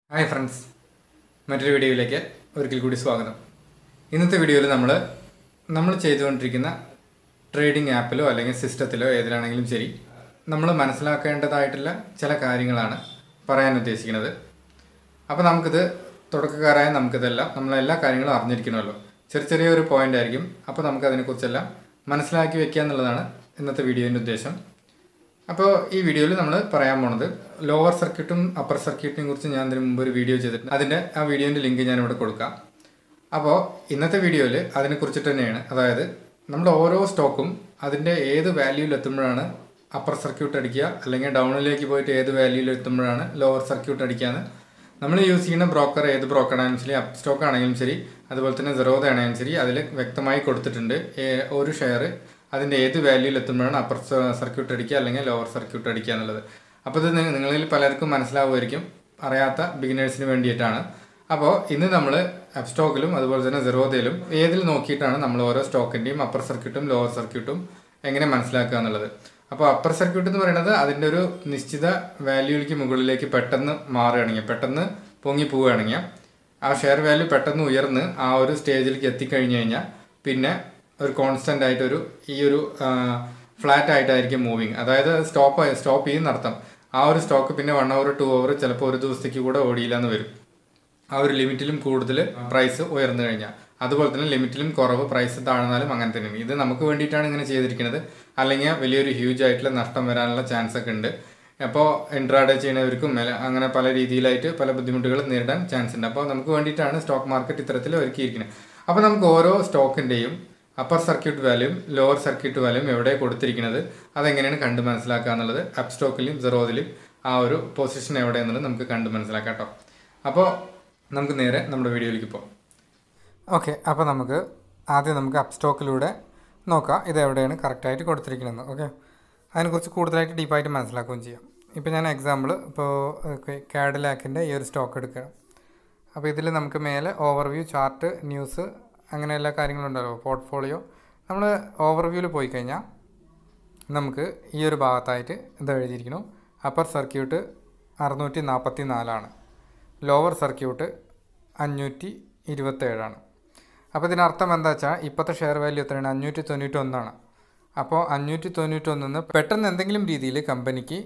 hi friends മറ്റൊരു വീഡിയോയിലേക്ക് ഒരിക്കൽ കൂടി സ്വാഗതം ഇന്നത്തെ വീഡിയോയിൽ നമ്മൾ നമ്മൾ ചെയ്തുകൊണ്ടിരിക്കുന്ന ട്രേഡിംഗ് ആപ്പിലോ അല്ലെങ്കിൽ സിസ്റ്റത്തിലോ ഏതിലാണെങ്കിലും ശരി നമ്മൾ മനസ്സിലാക്കേണ്ടതായിട്ടുള്ള ചില കാര്യങ്ങളാണ് പറയാൻ ഉദ്ദേശിക്കുന്നത് അപ്പോൾ നമുക്കിത് തുടക്കക്കാരായ നമുക്കിതെല്ലാം നമ്മളെല്ലാ കാര്യങ്ങളും അറിഞ്ഞിരിക്കണമല്ലോ ചെറിയ ചെറിയ ഒരു പോയിന്റ് ആയിരിക്കും അപ്പോൾ നമുക്ക് അതിനെക്കുറിച്ചെല്ലാം മനസ്സിലാക്കി വെക്കുക എന്നുള്ളതാണ് ഇന്നത്തെ വീഡിയോൻ്റെ ഉദ്ദേശം അപ്പോൾ ഈ വീഡിയോയിൽ നമ്മൾ പറയാൻ പോണത് ലോവർ സർക്യൂട്ടും അപ്പർ സർക്യൂട്ടിനെ കുറിച്ച് ഞാൻ ഇതിന് മുമ്പ് ഒരു വീഡിയോ ചെയ്തിട്ടുണ്ട് അതിൻ്റെ ആ വീഡിയോൻ്റെ ലിങ്ക് ഞാൻ ഇവിടെ കൊടുക്കാം അപ്പോൾ ഇന്നത്തെ വീഡിയോയിൽ അതിനെക്കുറിച്ചിട്ട് തന്നെയാണ് അതായത് നമ്മൾ ഓരോ സ്റ്റോക്കും അതിൻ്റെ ഏത് വാല്യൂവിൽ എത്തുമ്പോഴാണ് അപ്പർ സർക്യൂട്ട് അടിക്കുക അല്ലെങ്കിൽ ഡൗണിലേക്ക് പോയിട്ട് ഏത് വാല്യൂവിൽ എത്തുമ്പോഴാണ് ലോവർ സർക്യൂട്ട് അടിക്കുകയെന്ന് നമ്മൾ യൂസ് ചെയ്യുന്ന ബ്രോക്കർ ഏത് ബ്രോക്കർ ആണെങ്കിലും ശരി അപ്പ് സ്റ്റോക്ക് ആണെങ്കിലും ശരി അതുപോലെ തന്നെ സെറോദ ആണെങ്കിലും ശരി അതിൽ വ്യക്തമായി കൊടുത്തിട്ടുണ്ട് ഏ- ഒരു ഷെയർ അതിൻ്റെ ഏത് വാല്യൂവിൽ എത്തുമ്പോഴാണ് അപ്പർ സർക്യൂട്ട് അടിക്കുക അല്ലെങ്കിൽ ലോവർ സർക്യൂട്ട് അടിക്കുക എന്നുള്ളത് അപ്പോൾ ഇത് നി- നിങ്ങളിൽ പലർക്കും മനസ്സിലാവുമായിരിക്കും അറിയാത്ത ബിഗിനേഴ്സിന് വേണ്ടിയിട്ടാണ് അപ്പോൾ ഇന്ന് നമ്മൾ അപ്പ് സ്റ്റോക്കിലും അതുപോലെ തന്നെ സെറോദയിലും ഏതിൽ നോക്കിയിട്ടാണ് നമ്മൾ ഓരോ സ്റ്റോക്കിൻ്റെയും അപ്പർ സർക്യൂട്ടും ലോവർ സർക്യൂട്ടും എങ്ങനെ മനസ്സിലാക്കുക എന്നുള്ളത് അപ്പോൾ അപ്പർ സർക്യൂട്ട് എന്ന് പറയുന്നത് അതിൻ്റെ ഒരു നിശ്ചിത വാല്യൂവിലേക്ക് മുകളിലേക്ക് പെട്ടെന്ന് മാറുകയാണെങ്കിൽ പെട്ടെന്ന് പൊങ്ങി പോവുകയാണെങ്കിൽ ആ ഷെയർ വാല്യൂ പെട്ടെന്ന് ഉയർന്ന് ആ ഒരു സ്റ്റേജിലേക്ക് എത്തിക്കഴിഞ്ഞ് കഴിഞ്ഞാൽ പിന്നെ ഒരു കോൺസ്റ്റന്റ് ആയിട്ടൊരു ഈ ഒരു ഫ്ലാറ്റ് ആയിട്ടായിരിക്കും മൂവിങ് അതായത് സ്റ്റോപ്പ് സ്റ്റോപ്പ് ചെയ്യുന്ന അർത്ഥം ആ ഒരു സ്റ്റോക്ക് പിന്നെ വൺ അവർ ടു അവർ ചിലപ്പോൾ ഒരു ദിവസത്തേക്ക് കൂടെ ഓടിയില്ല എന്ന് വരും ആ ഒരു ലിമിറ്റിലും കൂടുതൽ പ്രൈസ് ഉയർന്നു കഴിഞ്ഞാൽ അതുപോലെ തന്നെ ലിമിറ്റിലും കുറവ് പ്രൈസ് താഴ്ന്നാലും അങ്ങനെ തന്നെയാണ് ഇത് നമുക്ക് വേണ്ടിയിട്ടാണ് ഇങ്ങനെ ചെയ്തിരിക്കുന്നത് അല്ലെങ്കിൽ വലിയൊരു ഹ്യൂജ് ആയിട്ടുള്ള നഷ്ടം വരാനുള്ള ചാൻസ് ഒക്കെ ഉണ്ട് അപ്പോൾ ഇൻട്രാഡേ ചെയ്യുന്നവർക്കും മെല- അങ്ങനെ പല രീതിയിലായിട്ട് പല ബുദ്ധിമുട്ടുകൾ നേരിടാൻ ചാൻസ് ഉണ്ട് അപ്പോൾ നമുക്ക് വേണ്ടിയിട്ടാണ് സ്റ്റോക്ക് മാർക്കറ്റ് ഇത്തരത്തിൽ ഒരുക്കിയിരിക്കുന്നത് അപ്പോൾ നമുക്ക് ഓരോ സ്റ്റോക്കിൻ്റെയും upper circuit volume lower circuit volume എവിടെ കൊടുത്തിരിക്കുന്നത് അതെങ്ങനെയാണ് കണ്ട് മനസ്സിലാക്കുക എന്നുള്ളത് അപ്പ് സ്റ്റോക്കിലും സെറോദിലും ആ ഒരു പൊസിഷൻ എവിടെ എന്നുള്ളത് നമുക്ക് കണ്ട് മനസ്സിലാക്കാം കേട്ടോ അപ്പോൾ നമുക്ക് നേരെ നമ്മുടെ വീഡിയോയിലേക്ക് പോകാം ഓക്കെ അപ്പോൾ നമുക്ക് ആദ്യം നമുക്ക് അപ്പ് സ്റ്റോക്കിലൂടെ നോക്കാം ഇത് എവിടെയാണ് കറക്റ്റായിട്ട് കൊടുത്തിരിക്കുന്നത് ഓക്കെ അതിനെക്കുറിച്ച് കൂടുതലായിട്ട് ഡീപ്പായിട്ട് മനസ്സിലാക്കുകയും ചെയ്യാം ഇപ്പോൾ ഞാൻ എക്സാമ്പിൾ ഇപ്പോൾ കാഡിലാക്കിൻ്റെ ഈ ഒരു സ്റ്റോക്ക് എടുക്കണം അപ്പോൾ ഇതിൽ നമുക്ക് മേലെ ഓവർവ്യൂ ചാർട്ട് ന്യൂസ് അങ്ങനെ എല്ലാ കാര്യങ്ങളും ഉണ്ടല്ലോ പോർട്ട്ഫോളിയോ നമ്മൾ ഓവർവ്യൂവിൽ പോയി കഴിഞ്ഞാൽ നമുക്ക് ഈ ഒരു ഭാഗത്തായിട്ട് ഇത് എഴുതിയിരിക്കുന്നു അപ്പർ സർക്യൂട്ട് അറുന്നൂറ്റി നാൽപ്പത്തി നാലാണ് ലോവർ സർക്യൂട്ട് അഞ്ഞൂറ്റി ഇരുപത്തേഴാണ് അപ്പോൾ ഇതിനർത്ഥം എന്താ വെച്ചാൽ ഇപ്പോഴത്തെ ഷെയർ വാല്യൂ എത്രയാണ് അഞ്ഞൂറ്റി തൊണ്ണൂറ്റി ഒന്നാണ് അപ്പോൾ അഞ്ഞൂറ്റി തൊണ്ണൂറ്റി ഒന്നിന്ന് പെട്ടെന്ന് എന്തെങ്കിലും രീതിയിൽ കമ്പനിക്ക്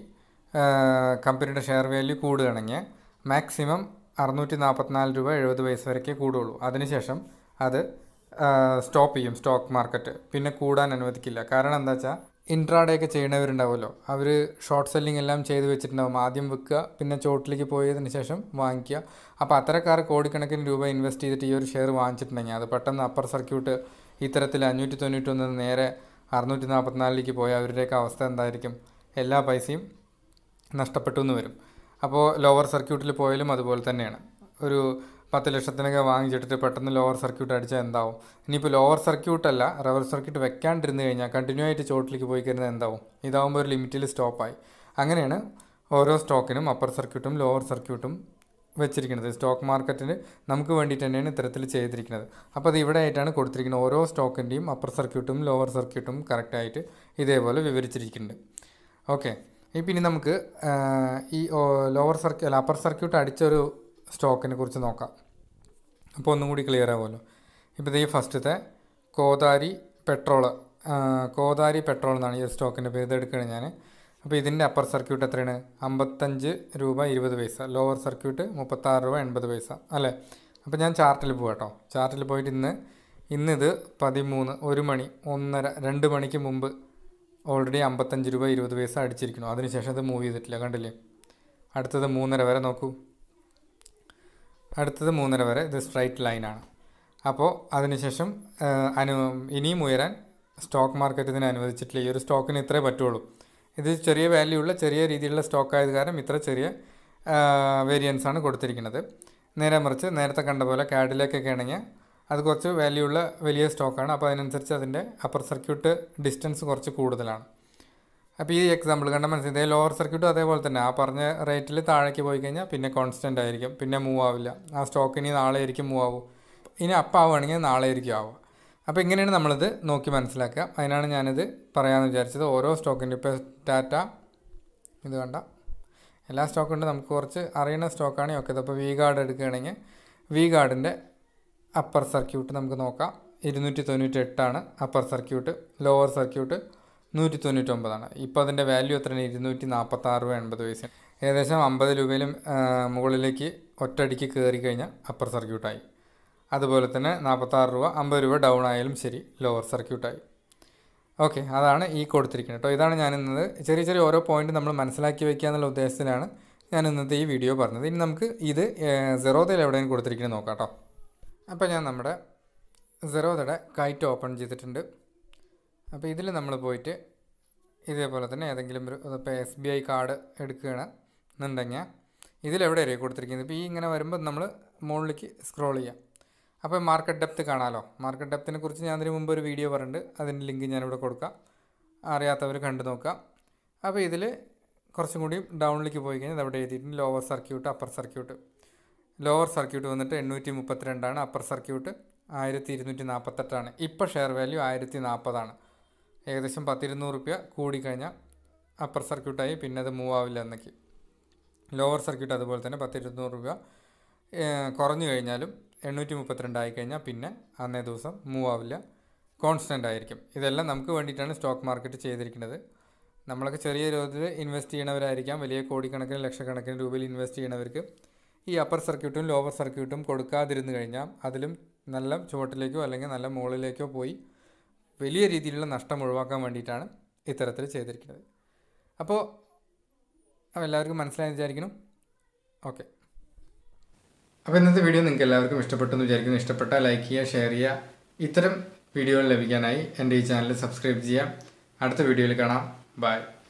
കമ്പനിയുടെ ഷെയർ വാല്യൂ കൂടുകയാണെങ്കിൽ മാക്സിമം അറുന്നൂറ്റി നാൽപ്പത്തിനാല് രൂപ എഴുപത് പൈസ വരയ്ക്കേ കൂടുള്ളൂ അതിനുശേഷം അത് സ്റ്റോപ്പ് ചെയ്യും സ്റ്റോക്ക് മാർക്കറ്റ് പിന്നെ കൂടാൻ അനുവദിക്കില്ല കാരണം എന്താ വെച്ചാൽ ഇൻട്രാഡേ ഒക്കെ ചെയ്യണവരുണ്ടാവുമല്ലോ അവർ ഷോർട്ട് സെല്ലിംഗ് എല്ലാം ചെയ്ത് വെച്ചിട്ടുണ്ടാവും ആദ്യം വിൽക്കുക പിന്നെ ചോട്ടിലേക്ക് പോയതിന് ശേഷം വാങ്ങിക്കുക അപ്പോൾ അത്തരക്കാർ കോടിക്കണക്കിന് രൂപ ഇൻവെസ്റ്റ് ചെയ്തിട്ട് ഈ ഒരു ഷെയർ വാങ്ങിച്ചിട്ടുണ്ടെങ്കിൽ അത് പെട്ടെന്ന് അപ്പർ സർക്യൂട്ട് ഇത്തരത്തിൽ അഞ്ഞൂറ്റി തൊണ്ണൂറ്റൊന്ന് നേരെ അറുന്നൂറ്റി നാൽപ്പത്തിനാലിലേക്ക് പോയ അവരുടെയൊക്കെ അവസ്ഥ എന്തായിരിക്കും എല്ലാ പൈസയും നഷ്ടപ്പെട്ടു എന്ന് വരും അപ്പോൾ ലോവർ സർക്യൂട്ടിൽ പോയാലും അതുപോലെ തന്നെയാണ് ഒരു പത്ത് ലക്ഷത്തിനൊക്കെ വാങ്ങിച്ചിട്ടിട്ട് പെട്ടെന്ന് ലോവർ സർക്യൂട്ട് അടിച്ചാൽ എന്താവും ഇനിയിപ്പോൾ ലോവർ സർക്യൂട്ട് അല്ല റവർ സർക്യൂട്ട് വെക്കാണ്ടിരുന്ന് കഴിഞ്ഞാൽ കണ്ടിന്യൂ ആയിട്ട് ചോട്ടിലേക്ക് പോയി കഴിഞ്ഞാൽ എന്താവും ഇതാവുമ്പോൾ ഒരു ലിമിറ്റിൽ സ്റ്റോപ്പായി അങ്ങനെയാണ് ഓരോ സ്റ്റോക്കിനും അപ്പർ സർക്യൂട്ടും ലോവർ സർക്യൂട്ടും വെച്ചിരിക്കുന്നത് സ്റ്റോക്ക് മാർക്കറ്റിൽ നമുക്ക് വേണ്ടിയിട്ട് തന്നെയാണ് ഇത്തരത്തിൽ ചെയ്തിരിക്കുന്നത് അപ്പോൾ അത് ഇവിടെ ആയിട്ടാണ് കൊടുത്തിരിക്കുന്നത് ഓരോ സ്റ്റോക്കിൻ്റെയും അപ്പർ സർക്യൂട്ടും ലോവർ സർക്യൂട്ടും കറക്റ്റായിട്ട് ഇതേപോലെ വിവരിച്ചിരിക്കുന്നുണ്ട് ഓക്കെ ഇപ്പം ഇനി നമുക്ക് ആ, ഈ ലോവർ സർക്യൂ അല്ല അപ്പർ സർക്യൂട്ട് അടിച്ചൊരു സ്റ്റോക്കിനെ കുറിച്ച് നോക്കാം അപ്പോൾ ഒന്നും കൂടി ക്ലിയർ ആവുമല്ലോ ഇപ്പോൾ ഈ ഫസ്റ്റത്തെ കോതാരി പെട്രോൾ കോതാരി പെട്രോൾ എന്നാണ് ഈ ഒരു സ്റ്റോക്കിൻ്റെ പേര് ഇത് എടുക്കുകയാണ് ഞാൻ അപ്പോൾ ഇതിൻ്റെ അപ്പർ സർക്യൂട്ട് എത്രയാണ് അമ്പത്തഞ്ച് രൂപ ഇരുപത് പൈസ ലോവർ സർക്യൂട്ട് മുപ്പത്താറ് രൂപ എൺപത് പൈസ അല്ലേ അപ്പോൾ ഞാൻ ചാർട്ടിൽ പോകാം കേട്ടോ ചാർട്ടിൽ പോയിട്ട് ഇന്ന് ഇന്നിത് പതിമൂന്ന് ഒരു മണി ഒന്നര രണ്ട് മണിക്ക് മുമ്പ് ഓൾറെഡി അമ്പത്തഞ്ച് രൂപ ഇരുപത് പൈസ അടിച്ചിരിക്കുന്നു അതിനുശേഷം അത് മൂവ് ചെയ്തിട്ടില്ല കണ്ടില്ലേ അടുത്തത് മൂന്നര വരെ നോക്കൂ അടുത്തത് മൂന്നര വരെ ഇത് സ്ട്രൈറ്റ് ലൈനാണ് അപ്പോൾ അതിനുശേഷം ആ, അനു ഇനിയും ഉയരാൻ സ്റ്റോക്ക് മാർക്കറ്റ് ഇതിനെ അനുവദിച്ചിട്ടില്ല ഈ ഒരു സ്റ്റോക്കിന് ഇത്രേ പറ്റുള്ളൂ ഇത് ചെറിയ വാല്യൂ ഉള്ള ചെറിയ രീതിയിലുള്ള സ്റ്റോക്ക് ആയത് കാരണം ഇത്ര ചെറിയ വേരിയൻസ് ആണ് കൊടുത്തിരിക്കുന്നത് നേരെ മറിച്ച് നേരത്തെ കണ്ട പോലെ കാഡിലേക്കൊക്കെ ആണെങ്കിൽ അത് കുറച്ച് വാല്യൂ ഉള്ള വലിയ സ്റ്റോക്കാണ് അപ്പോൾ അതിനനുസരിച്ച് അതിൻ്റെ അപ്പർ സർക്യൂട്ട് ഡിസ്റ്റൻസ് കുറച്ച് കൂടുതലാണ് അപ്പോൾ ഈ എക്സാമ്പിൾ കണ്ട മനസ്സിലായി ഇതേ ലോവർ സർക്യൂട്ടും അതേപോലെ തന്നെ ആ പറഞ്ഞ റേറ്റിൽ താഴേക്ക് പോയി കഴിഞ്ഞാൽ പിന്നെ കോൺസ്റ്റൻ്റ് ആയിരിക്കും പിന്നെ മൂവ് ആവില്ല ആ സ്റ്റോക്ക് ഇനി നാളെ ആയിരിക്കും മൂവ് ആവും ഇനി അപ്പ് ആവുകയാണെങ്കിൽ നാളെ ആയിരിക്കും ആവുക അപ്പോൾ ഇങ്ങനെയാണ് നമ്മളിത് നോക്കി മനസ്സിലാക്കുക അതിനാണ് ഞാനിത് പറയാമെന്ന് വിചാരിച്ചത് ഓരോ സ്റ്റോക്കിൻ്റെ ഇപ്പോൾ ടാറ്റ ഇത് കണ്ട എല്ലാ സ്റ്റോക്കും ഉണ്ട് നമുക്ക് കുറച്ച് അറിയുന്ന സ്റ്റോക്കാണ് ഓക്കെ അപ്പോൾ വി ഗാർഡ് എടുക്കുകയാണെങ്കിൽ വി ഗാർഡിൻ്റെ അപ്പർ സർക്യൂട്ട് നമുക്ക് നോക്കാം ഇരുന്നൂറ്റി തൊണ്ണൂറ്റി എട്ടാണ് അപ്പർ സർക്യൂട്ട് ലോവർ സർക്യൂട്ട് നൂറ്റി തൊണ്ണൂറ്റൊമ്പതാണ് ഇപ്പോൾ അതിൻ്റെ വാല്യൂ എത്രയാണ് ഇരുന്നൂറ്റി നാൽപ്പത്താറ് രൂപ എൺപത് പൈസ ഏകദേശം അമ്പത് രൂപയിലും ആ, മുകളിലേക്ക് ഒറ്റയടിക്ക് കയറി കഴിഞ്ഞാൽ അപ്പർ സർക്യൂട്ടായി അതുപോലെ തന്നെ നാൽപ്പത്താറ് രൂപ അമ്പത് രൂപ ഡൗൺ ആയാലും ശരി ലോവർ സർക്യൂട്ടായി ഓക്കെ അതാണ് ഈ കൊടുത്തിരിക്കുന്നത് കേട്ടോ ഇതാണ് ഞാൻ ഇന്നത് ചെറിയ ചെറിയ ഓരോ പോയിന്റ് നമ്മൾ മനസ്സിലാക്കി വെക്കുക എന്നുള്ള ഉദ്ദേശത്തിലാണ് ഞാൻ ഇന്നത്തെ ഈ വീഡിയോ പറഞ്ഞത് ഇനി നമുക്ക് ഇത് സെറോദയിൽ എവിടെയും കൊടുത്തിരിക്കുന്നത് നോക്കാം കേട്ടോ അപ്പോൾ ഞാൻ നമ്മുടെ സെറോദയുടെ കൈറ്റ് ഓപ്പൺ ചെയ്തിട്ടുണ്ട് അപ്പോൾ ഇതിൽ നമ്മൾ പോയിട്ട് ഇതേപോലെ തന്നെ ഏതെങ്കിലും ഒരു ഇപ്പോൾ എസ് ബി ഐ കാർഡ് എടുക്കുകയാണ് എന്നുണ്ടെങ്കിൽ ഇതിലെവിടെ അറിയാം കൊടുത്തിരിക്കുന്നത് ഇപ്പോൾ ഈ ഇങ്ങനെ വരുമ്പോൾ നമ്മൾ മുകളിലേക്ക് സ്ക്രോൾ ചെയ്യാം അപ്പോൾ മാർക്കറ്റ് ഡെപ്ത് കാണാമല്ലോ മാർക്കറ്റ് ഡെപ്തിനെ കുറിച്ച് ഞാൻ അതിന് മുമ്പ് ഒരു വീഡിയോ പറഞ്ഞിട്ടുണ്ട് അതിൻ്റെ ലിങ്ക് ഞാനിവിടെ കൊടുക്കാം അറിയാത്തവർ കണ്ടു നോക്കാം അപ്പോൾ ഇതിൽ കുറച്ചും കൂടി ഡൗണിലേക്ക് പോയി കഴിഞ്ഞാൽ അവിടെ എഴുതിയിട്ടുണ്ട് lower circuit upper circuit lower circuit വന്നിട്ട് എണ്ണൂറ്റി മുപ്പത്തിരണ്ടാണ് അപ്പർ സർക്യൂട്ട് ആയിരത്തി ഇരുന്നൂറ്റി നാൽപ്പത്തെട്ടാണ് ഇപ്പോൾ ഷെയർ വാല്യൂ ആയിരത്തി നാൽപ്പതാണ് ഏകദേശം പത്തിരുന്നൂറ് റുപ്യ കൂടിക്കഴിഞ്ഞാൽ അപ്പർ സർക്യൂട്ടായി പിന്നെ അത് മൂവ് ആവില്ല എന്നൊക്കെ ലോവർ സർക്യൂട്ട് അതുപോലെ തന്നെ പത്തിരുന്നൂറ് രൂപ ഏഹ്, കുറഞ്ഞു കഴിഞ്ഞാലും എണ്ണൂറ്റി മുപ്പത്തിരണ്ട് ആയി കഴിഞ്ഞാൽ പിന്നെ അന്നേ ദിവസം മൂവ് ആവില്ല കോൺസ്റ്റൻ്റ് ആയിരിക്കും ഇതെല്ലാം നമുക്ക് വേണ്ടിയിട്ടാണ് സ്റ്റോക്ക് മാർക്കറ്റ് ചെയ്തിരിക്കുന്നത് നമ്മളൊക്കെ ചെറിയ തോതിൽ ഇൻവെസ്റ്റ് ചെയ്യണവരായിരിക്കാം വലിയ കോടിക്കണക്കിന് ലക്ഷക്കണക്കിന് രൂപയിൽ ഇൻവെസ്റ്റ് ചെയ്യണവർക്ക് ഈ അപ്പർ സർക്യൂട്ടും ലോവർ സർക്യൂട്ടും കൊടുക്കാതിരുന്നു കഴിഞ്ഞാൽ അതിലും നല്ല ചുവട്ടിലേക്കോ അല്ലെങ്കിൽ നല്ല മുകളിലേക്കോ പോയി വലിയ രീതിയിലുള്ള നഷ്ടം ഒഴിവാക്കാൻ വേണ്ടിയിട്ടാണ് ഇത്തരത്തിൽ ചെയ്തിരിക്കുന്നത് അപ്പോൾ അപ്പോൾ എല്ലാവർക്കും മനസ്സിലായി വിചാരിക്കുന്നു ഓക്കെ അപ്പോൾ ഇന്നത്തെ വീഡിയോ നിങ്ങൾക്ക് എല്ലാവർക്കും ഇഷ്ടപ്പെട്ടെന്ന് വിചാരിക്കുന്നു ഇഷ്ടപ്പെട്ടാൽ ലൈക്ക് ചെയ്യുക ഷെയർ ചെയ്യുക ഇത്തരം വീഡിയോകൾ ലഭിക്കാനായി എൻ്റെ ഈ ചാനൽ സബ്സ്ക്രൈബ് ചെയ്യുക അടുത്ത വീഡിയോയിൽ കാണാം ബൈ